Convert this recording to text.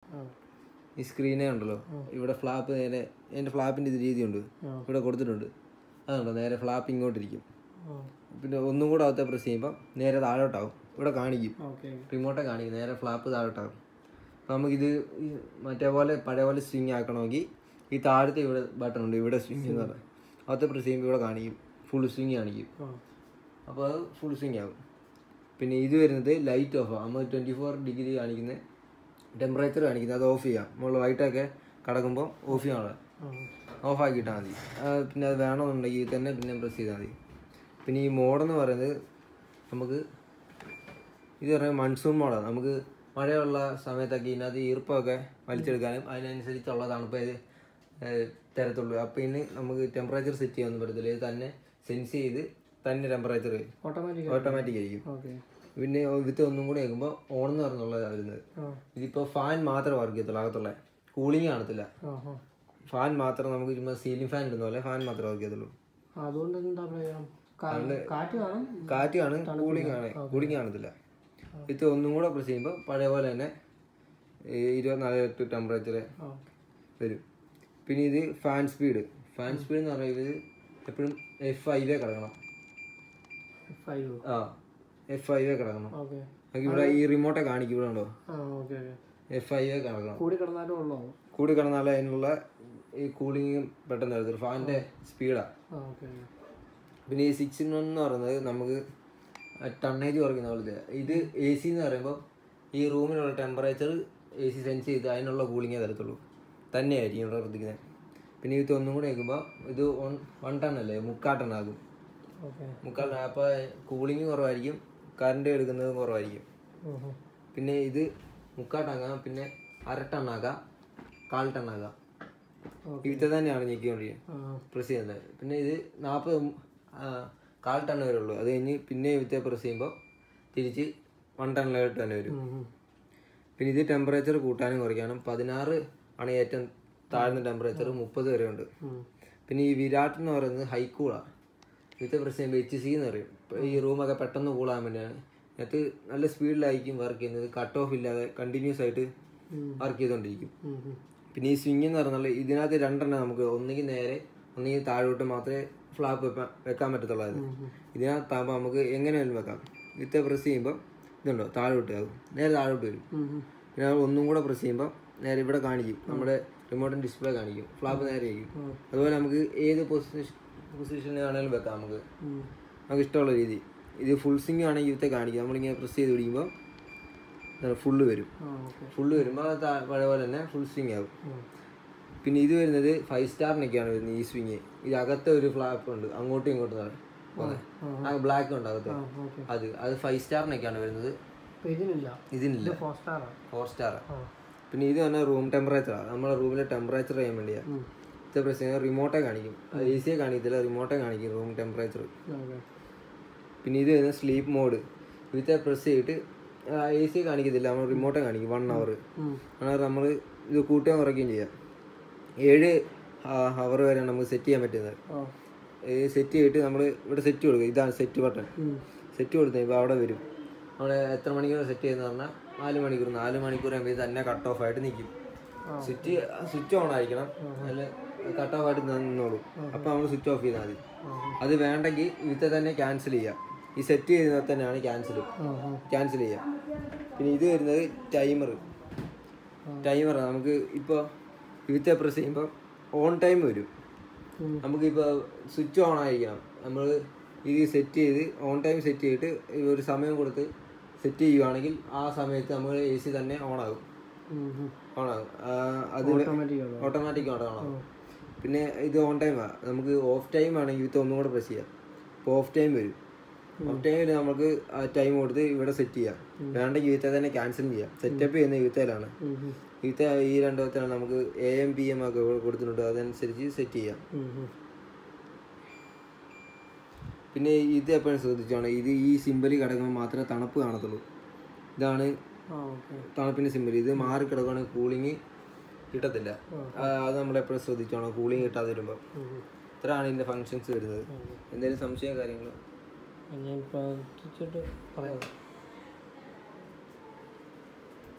ആ ഈ സ്ക്രീനേ ഉണ്ടല്ലോ ഇവിടെ ഫ്ലാപ്പ് നേരെ എൻ്റെ ഫ്ലാപ്പിൻ്റെ ഇത് രീതിയുണ്ട് ഇവിടെ കൊടുത്തിട്ടുണ്ട് അതുണ്ടോ നേരെ ഫ്ലാപ്പ് ഇങ്ങോട്ടിരിക്കും ആ പിന്നെ ഒന്നും കൂടെ അകത്തെ പ്രസ് ചെയ്യുമ്പോൾ നേരെ താഴോട്ടാവും ഇവിടെ കാണിക്കും ഓക്കെ റിമോട്ടെ കാണിക്കും നേരെ ഫ്ലാപ്പ് താഴോട്ടാകും അപ്പോൾ നമുക്കിത് ഈ മറ്റേ പോലെ പഴയ പോലെ സ്വിങ് ആക്കണമെങ്കിൽ ഈ താഴത്തെ ഇവിടെ ബട്ടൺ ഉണ്ട് ഇവിടെ സ്വിങ് എന്ന് പറയുന്നത് അകത്തെ പ്രസ് ചെയ്യുമ്പോൾ ഇവിടെ കാണിക്കും ഫുൾ സ്വിങ് കാണിക്കും ആ അപ്പോൾ അത് ഫുൾ സ്വിങ് ആകും പിന്നെ ഇത് വരുന്നത് ലൈറ്റ് ഓഫ് നമ്മൾ ട്വൻറ്റി ഫോർ ഡിഗ്രി കാണിക്കുന്ന ടെമ്പറേച്ചർ കാണിക്കുന്നത് അത് ഓഫ് ചെയ്യാം നമ്മൾ വൈറ്റൊക്കെ കിടക്കുമ്പോൾ ഓഫ് ചെയ്യണം ആ ഓഫ് ആക്കിയിട്ടാൽ മതി ആ, പിന്നെ അത് വേണമെന്നുണ്ടെങ്കിൽ തന്നെ പിന്നെ പ്രസ് ചെയ്താൽ മതി പിന്നെ ഈ മോഡെന്ന് പറയുന്നത് നമുക്ക് ഇത് പറയുന്നത് മൺസൂൺ മോഡാണ് നമുക്ക് മഴയുള്ള സമയത്തൊക്കെ ഇതിനകത്ത് ഈർപ്പമൊക്കെ വലിച്ചെടുക്കാനും അതിനനുസരിച്ചുള്ള തണുപ്പ് ഇത് ഏഹ്, തരത്തുള്ളൂ അപ്പോൾ ഇനി നമുക്ക് ടെമ്പറേച്ചർ സെറ്റ് ചെയ്യാനൊന്നും പറ്റത്തില്ല ഇത് തന്നെ സെൻസ് ചെയ്ത് തന്നെ ടെമ്പറേച്ചർ ഓട്ടോമാറ്റിക് ഓട്ടോമാറ്റിക് ആയിരിക്കും ഓക്കെ പിന്നെ വിത്ത് ഒന്നും കൂടി കേൾക്കുമ്പോൾ ഓൺ എന്ന് പറഞ്ഞുള്ളതാണ് വരുന്നത് ആ ഇതിപ്പോൾ ഫാൻ മാത്രമേ വർക്ക് ചെയ്യത്തുള്ളൂ അകത്തുള്ള കൂളിംഗ് കാണത്തില്ല ആ ആ ഫാൻ മാത്രം നമുക്ക് ചുമ്മാ സീലിംഗ് ഫാൻ ഇടുന്ന പോലെ ഫാൻ മാത്രമേ വർക്ക് ചെയ്യത്തുള്ളൂ അതുകൊണ്ട് എന്താ പ്രയോജനം കാ- കാറ്റ് കാണും കാറ്റ് കാണും കൂളിംഗ് ആണ് കൂളിംഗ് കാണത്തില്ല ഇത് ഒന്നും കൂടെ പ്രസ് ചെയ്യുമ്പോൾ പഴയ പോലെ തന്നെ ഈ ഇരുപത്തിനാല് ലിറ്റർ ടെമ്പറേച്ചർ ആ വരും പിന്നെ ഇത് ഫാൻ സ്പീഡ് ഫാൻ സ്പീഡ് എന്ന് പറയുന്നത് എപ്പോഴും എഫ് ഐവേ കിടക്കണം ഫൈവ് ആ എഫ് ഐവേ കിടക്കണം ഓക്കെ നമുക്ക് ഇവിടെ ഈ റിമോട്ടെ കാണിക്കും ഇവിടെ ഉണ്ടോ ആ ഓക്കെ ഓക്കെ എഫ് ഐവേ കിടക്കണം കൂടി കിടന്നാലും ഉള്ളോ കൂടി കിടന്നാലേ അതിനുള്ള ഈ കൂളിങ്ങും പെട്ടെന്ന് വരത്തുള്ളൂ ഫാനിൻ്റെ സ്പീഡാണ് ആ ഓക്കെ പിന്നെ ഈ സിക്സ് ഇൻ വൺ എന്ന് പറയുന്നത് നമുക്ക് ടണ്ണേജ് കുറയ്ക്കുന്ന പോലത്തെ ഇത് എ സി എന്ന് പറയുമ്പോൾ ഈ റൂമിലുള്ള ടെമ്പറേച്ചർ എ സി സെൻസ് ചെയ്ത് അതിനുള്ള കൂളിങ്ങേ തരത്തുള്ളൂ തന്നെയായിരിക്കും ഇവിടെ പ്രവർത്തിക്കുന്നത് പിന്നെ ഇത് ഒന്നും കൂടെ നിൽക്കുമ്പോൾ ഇത് വൺ വൺ ടൺ അല്ലേ മുക്കാൽ ടൺ ആകും ഓക്കെ മുക്കാൽ ടൺ അപ്പോൾ കൂളിങ് കുറവായിരിക്കും കറണ്ട് എടുക്കുന്നതും കുറവായിരിക്കും പിന്നെ ഇത് മുക്കാൽ ടണ്ണാകാം പിന്നെ അര ടണ്ണാകാം കാൽ ടണ്ണാകാം ഇത് തന്നെയാണ് ഞെക്കിക്കൊണ്ടിരിക്കുന്നത് ആ പ്രസ് ചെയ്യുന്നത് പിന്നെ ഇത് നാൽപ്പത് കാൽ ടൺ വരെ ഉള്ളൂ അത് കഴിഞ്ഞ് പിന്നെ വിത്തെ പ്രസ് ചെയ്യുമ്പോൾ തിരിച്ച് വൺ ടണ്ണിലോട്ട് തന്നെ വരും ഉം, ഉം. പിന്നെ ഇത് ടെമ്പറേച്ചർ കൂട്ടാനും കുറയ്ക്കാനും പതിനാറ് ആണ് ഏറ്റവും താഴ്ന്ന ടെമ്പറേച്ചർ മുപ്പത് വരെ ഉണ്ട് ഉം. പിന്നെ ഈ വിരാട് എന്ന് പറയുന്നത് ഹൈക്കൂളാണ് വിത്തെ പ്രസ് ചെയ്യുമ്പോൾ എച്ച് സി എന്ന് പറയും ഇപ്പൊ ഈ റൂമൊക്കെ പെട്ടെന്ന് കൂളാൻ വേണ്ടിയാണ് അതിനകത്ത് നല്ല സ്പീഡിലായിരിക്കും വർക്ക് ചെയ്യുന്നത് കട്ട് ഓഫ് ഇല്ലാതെ കണ്ടിന്യൂസ് ആയിട്ട് ഉം. വർക്ക് ചെയ്തുകൊണ്ടിരിക്കും ഉം, ഉം. പിന്നെ ഈ സ്വിങ് എന്ന് പറഞ്ഞാൽ ഇതിനകത്ത് രണ്ടെണ്ണം നമുക്ക് ഒന്നുകിൽ നേരെ ഒന്നുകിൽ താഴോട്ട് മാത്രമേ ഫ്ലാപ്പ് വെക്കാൻ പറ്റത്തുള്ളായിരുന്നു ഇതിനകത്താകുമ്പോൾ നമുക്ക് എങ്ങനെയാലും വെക്കാം ഇത്തെ പ്രസ് ചെയ്യുമ്പോൾ ഇതുണ്ടോ താഴോട്ട് ആകും നേരെ താഴോട്ട് വരും ഉം, ഉം. പിന്നെ അത് ഒന്നും കൂടെ പ്രസ് ചെയ്യുമ്പോൾ നേരെ ഇവിടെ കാണിക്കും നമ്മുടെ റിമോട്ടിൻ്റെ ഡിസ്പ്ലേ കാണിക്കും ഫ്ലാപ്പ് നേരെ ആയിരിക്കും അതുപോലെ നമുക്ക് ഏത് പൊസിഷൻ പൊസിഷനിൽ ആണെങ്കിലും വെക്കാം നമുക്ക് ഉം. നമുക്ക് ഇഷ്ടമുള്ള രീതി ഇത് ഫുൾ സ്വിങ് ആണെങ്കിൽ ഇവിടുത്തെ കാണിക്കും നമ്മളിങ്ങനെ പ്രസ് ചെയ്ത് പിടിക്കുമ്പോൾ ഫുള്ള് വരും ആ ഓക്കെ ഫുള്ള് വരുമ്പോൾ അത് താ- പഴയ പോലെ തന്നെ ഫുൾ സ്വിങ് ആകും ഉം. പിന്നെ ഇത് വരുന്നത് ഫൈവ് സ്റ്റാറിനൊക്കെയാണ് വരുന്നത് ഈ സ്വിങ് ഇത് അകത്തെ ഒരു ഫ്ലാപ്പ് ഉണ്ട് അങ്ങോട്ടും ഇങ്ങോട്ടും പോകുന്നത് ആ ബ്ലാക്ക് ഉണ്ട് അകത്ത് ആ ഓക്കെ അത് അത് ഫൈവ് സ്റ്റാറിനൊക്കെയാണ് വരുന്നത് അപ്പൊ ഇതിനില്ല ഇതിനില്ല ഇത് ഫോർ സ്റ്റാറാ ഫോർ സ്റ്റാർ ആ പിന്നെ ഇത് പറഞ്ഞാൽ റൂം ടെമ്പറേച്ചറാണ് നമ്മുടെ റൂമിലെ ടെമ്പറേച്ചർ ചെയ്യാൻ വേണ്ടിയാണ് ഉം. ഇത് പ്രസ് ചെയ്യുന്നത് റിമോട്ടെ കാണിക്കും എ സിയെ കാണിക്കത്തില്ല റിമോട്ടെ കാണിക്കും റൂം ടെമ്പറേച്ചർ ഓക്കെ പിന്നെ ഇത് വരുന്നത് സ്ലീപ്പ് മോഡ് ഇതിത്തെ പ്രസ് ചെയ്തിട്ട് എ സി കാണിക്കത്തില്ല നമ്മൾ റിമോട്ടെ കാണിക്കും വൺ അവർ ഉം. അങ്ങനെ നമ്മൾ ഇത് കൂട്ടുകയും കുറയ്ക്കുകയും ചെയ്യാം ഏഴ് ഹവർ വരെയാണ് നമുക്ക് സെറ്റ് ചെയ്യാൻ പറ്റുന്നത് ആ സെറ്റ് ചെയ്തിട്ട് നമ്മൾ ഇവിടെ സെറ്റ് കൊടുക്കുക ഇതാണ് സെറ്റ് ബട്ടൺ ഉം. സെറ്റ് കൊടുത്തു കഴിയുമ്പോൾ അവിടെ വരും അവിടെ എത്ര മണിക്കൂർ സെറ്റ് ചെയ്യുന്ന പറഞ്ഞാൽ നാല് മണിക്കൂർ നാല് മണിക്കൂർ ആകുമ്പോൾ ഇത് തന്നെ കട്ട് ഓഫ് ആയിട്ട് നിൽക്കും സ്വിച്ച് സ്വിച്ച് ഓൺ ആയിരിക്കണം അതിൽ കട്ട് ഓഫ് ആയിട്ട് നിന്നോളൂ അപ്പോൾ നമ്മൾ സ്വിച്ച് ഓഫ് ചെയ്താൽ മതി അത് വേണ്ടെങ്കിൽ ഇതിൽ തന്നെ ക്യാൻസൽ ചെയ്യാം ഈ സെറ്റ് ചെയ്യുന്നത് തന്നെയാണ് ക്യാൻസൽ ആ ആ ക്യാൻസൽ ചെയ്യാം പിന്നെ ഇത് വരുന്നത് ടൈമർ ടൈമർ നമുക്ക് ഇപ്പോൾ ഇതിൽ പ്രസ് ചെയ്യുമ്പോൾ ഓൺ ടൈം വരും ഉം. നമുക്കിപ്പോൾ സ്വിച്ച് ഓൺ ആയിരിക്കണം നമ്മൾ ഇത് സെറ്റ് ചെയ്ത് ഓൺ ടൈം സെറ്റ് ചെയ്തിട്ട് ഈ ഒരു സമയം കൊടുത്ത് സെറ്റ് ചെയ്യുവാണെങ്കിൽ ആ സമയത്ത് നമ്മൾ എ സി തന്നെ ഓൺ ആകും ഉം, ഉം. ഓൺ ആകും ആ, അത് ഓട്ടോമാറ്റിക് ആണ് ഓട്ടോമാറ്റിക് ഓൺ ആകും പിന്നെ ഇത് ഓൺ ടൈമാണ് നമുക്ക് ഓഫ് ടൈം ആണെങ്കിൽ ഇത് ഒന്നും കൂടെ പ്രസ് ചെയ്യാം അപ്പോൾ ഓഫ് ടൈം വരും ഓഫ് ടൈമിൽ നമുക്ക് ആ ടൈം കൊടുത്ത് ഇവിടെ സെറ്റ് ചെയ്യാം വേണ്ടെങ്കിൽ യൂത്തെ തന്നെ ക്യാൻസൽ ചെയ്യാം സെറ്റപ്പ് ചെയ്യുന്ന യൂത്തയിലാണ് ഉം, ഉം. യൂത്ത ഈ രണ്ട് വിധത്തിലാണ് നമുക്ക് എ എം പി എം ഒക്കെ കൊടുത്തിട്ടുണ്ട് അതനുസരിച്ച് സെറ്റ് ചെയ്യാം ഉം, ഉം. പിന്നെ ഇത് എപ്പോഴും ശ്രദ്ധിച്ചോണം ഇത് ഈ സിമ്പലി കിടക്കുമ്പോൾ മാത്രമേ തണുപ്പ് കാണത്തുള്ളൂ ഇതാണ് ആ ഓക്കെ തണുപ്പിൻ്റെ സിമ്പൽ ഇത് മാറി കിടക്കുകയാണെങ്കിൽ കൂളിങ് കിട്ടത്തില്ല ആ, അത് നമ്മൾ എപ്പോഴും ശ്രദ്ധിച്ചോണം കൂളിങ് കിട്ടാതെ വരുമ്പോൾ ഇത്രയാണ് ഇതിൻ്റെ ഫങ്ഷൻസ് വരുന്നത് എന്തെങ്കിലും സംശയം കാര്യങ്ങൾ ഞാൻ പ്രവർത്തിച്ചിട്ട് പറയാം